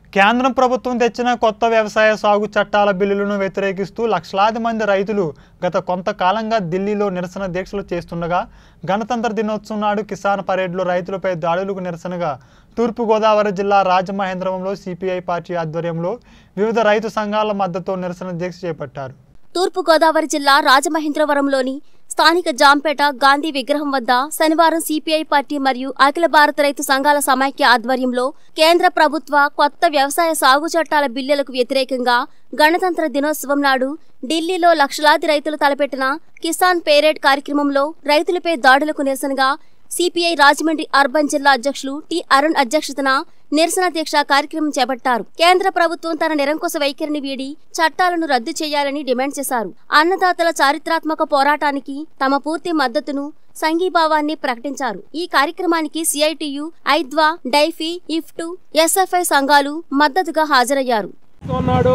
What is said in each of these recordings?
కేంద్రం ప్రభుత్వం తెచ్చిన కొత్త వ్యవసాయ సాగు చట్టాల బిల్లులను వ్యతిరేకిస్తూ లక్షలాది మంది రైతులు గత కొంతకాలంగా ఢిల్లీలో నిరసన దీక్షలు చేస్తుండగా గణతంత్ర దినోత్సవం నాడు కిసాన్ పరేడ్లో రైతులపై దాడులకు నిరసనగా తూర్పుగోదావరి జిల్లా రాజమహేంద్రవరంలో సిపిఐ పార్టీ ఆధ్వర్యంలో వివిధ రైతు సంఘాల మద్దతుతో నిరసన దీక్ష చేపట్టారు తూర్పుగోదావరి జిల్లా రాజమహేంద్రవరంలోని స్థానిక జాంపేట గాంధీ విగ్రహం వద్ద శనివారం సిపిఐ పార్టీ మరియు అఖిల భారత రైతు సంఘాల సమైక్య ఆధ్వర్యంలో కేంద్ర ప్రభుత్వ కొత్త వ్యవసాయ సాగు చట్టాల బిల్లులకు వ్యతిరేకంగా గణతంత్ర దినోత్సవం నాడు ఢిల్లీలో లక్షలాది రైతులు తలపెట్టిన కిసాన్ పేరేడ్ కార్యక్రమంలో రైతులపై దాడులకు నిరసనగా సిపిఐ రాజమండ్రి అర్బన్ జిల్లా అధ్యక్షులు టి అరుణ్ అధ్యక్షతన నిరసన దీక్ష కార్యక్రమం చేపట్టారు కేంద్ర ప్రభుత్వం తన నిరంకుశ వైఖరిని వీడి చట్టాలను రద్దు చేయాలని డిమాండ్ చేశారు అన్నదాతల చారిత్రాత్మక పోరాటానికి తమ పూర్తి మద్దతును సంఘీభావాన్ని ప్రకటించారు ఈ కార్యక్రమానికి సిఐటియు ఐద్వా డైఫీ ఇఫ్టు ఎస్ఎఫ్ఐ సంఘాలు మద్దతుగా హాజరయ్యారు ఉన్నాడు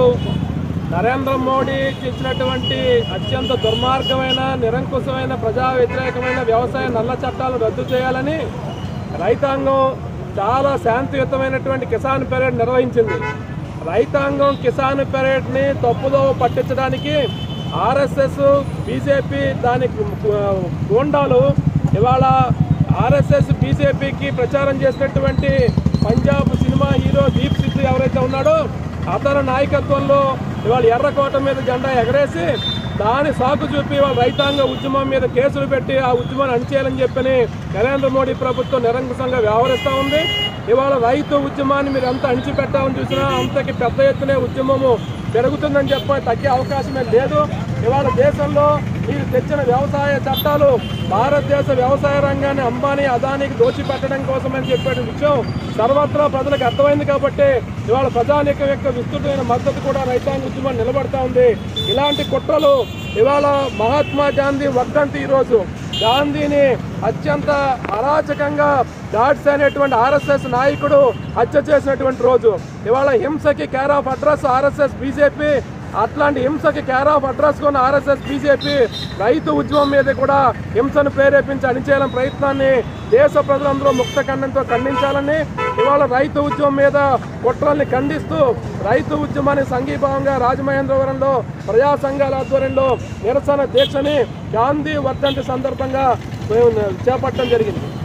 నరేంద్ర మోడీ ఇచ్చినటువంటి అత్యంత దుర్మార్గమైన నిరంకుశమైన ప్రజా వ్యతిరేకమైన వ్యవసాయ నల్ల చట్టాలు రద్దు చేయాలని రైతాంగం చాలా శాంతియుతమైనటువంటి కిసాన్ పెరేడ్ నిర్వహించింది రైతాంగం కిసాన్ పెరేడ్ని తప్పుదో పట్టించడానికి ఆర్ఎస్ఎస్ బీజేపీ దాని గూండాలు ఇవాళ ఆర్ఎస్ఎస్ బీజేపీకి ప్రచారం చేసినటువంటి పంజాబ్ సినిమా హీరో దీప్ సిద్ధు ఎవరైతే ఉన్నాడో అతని నాయకత్వంలో ఇవాళ ఎర్రకోట మీద జెండా ఎగరేసి దాని సాకు చూపి వాళ్ళ రైతాంగ ఉద్యమం మీద కేసులు పెట్టి ఆ ఉద్యమాన్ని అణచేయాలని చెప్పని నరేంద్ర మోడీ ప్రభుత్వం నిరంకుశంగా వ్యవహరిస్తూ ఉంది ఇవాళ రైతు ఉద్యమాన్ని మీరు ఎంత అణిచిపెట్టామని చూసినా అంతకి పెద్ద ఎత్తునే ఉద్యమము పెరుగుతుందని చెప్పి తగ్గే అవకాశమే లేదు ఇవాళ దేశంలో మీరు తెచ్చిన వ్యవసాయ చట్టాలు భారతదేశ వ్యవసాయ రంగాన్ని అంబానీ అదానికి దోచిపెట్టడం కోసమని చెప్పే విషయం సర్వత్రా ప్రజలకు అర్థమైంది కాబట్టి ఇవాళ ప్రజానీకం యొక్క విస్తృతమైన మద్దతు కూడా రైతాంగ ఉద్యమం నిలబడతా ఉంది ఇలాంటి కుట్రలు ఇవాళ మహాత్మా గాంధీ వర్ధంతి ఈరోజు గాంధీని అత్యంత అరాచకంగా డాట్స్ అనేటువంటి ఆర్ఎస్ఎస్ నాయకుడు హత్య చేసినటువంటి రోజు ఇవాళ హింసకి care of address RSS BJP అట్లాంటి హింసకి కేర్ ఆఫ్ అడ్రస్ కొన్న ఆర్ఎస్ఎస్ బీజేపీ రైతు ఉద్యమం మీద కూడా హింసను ప్రేరేపించి అణిచేయాలని ప్రయత్నాన్ని దేశ ప్రజలందరూ ముక్త ఖండంతో ఖండించాలని ఇవాళ రైతు ఉద్యమం మీద కుట్రల్ని ఖండిస్తూ రైతు ఉద్యమాన్ని సంఘీభావంగా రాజమహేంద్రవరంలో ప్రజా సంఘాల ఆధ్వర్యంలో నిరసన దీక్షని గాంధీ వర్ధంతి సందర్భంగా మేము చేపట్టడం జరిగింది